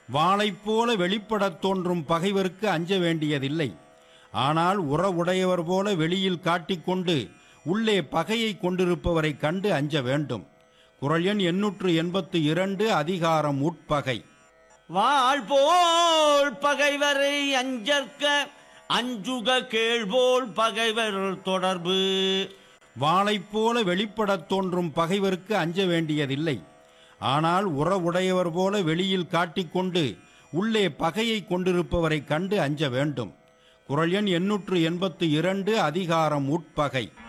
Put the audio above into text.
வாளைப் போல வெளிப்படத் தோன்றும் பகைவருக்கு அஞ்ச வேண்டியதில்லை ஆனால் உறவுடையவர் போல வெளியில் காட்டிக்கொண்டு உள்ளே பகையை கொண்டிருப்பவரை கண்டு அஞ்ச வேண்டும் குரல் எண் எண்ணூற்று எண்பத்து இரண்டு அதிகாரம் உட்பகை வாழ்போல் பகைவரை அஞ்சற்க அஞ்சுக கேள்போல் பகைவர் தொடர்பு வாளைப் போல வெளிப்படத் தோன்றும் பகைவருக்கு அஞ்ச வேண்டியதில்லை ஆனால் உறவுடையவர் போல வெளியில் காட்டிக்கொண்டு உள்ளே பகையை கொண்டிருப்பவரை கண்டு அஞ்ச வேண்டும் குரல் எண் எண்ணூற்று எண்பத்து இரண்டு அதிகாரம் உட்பகை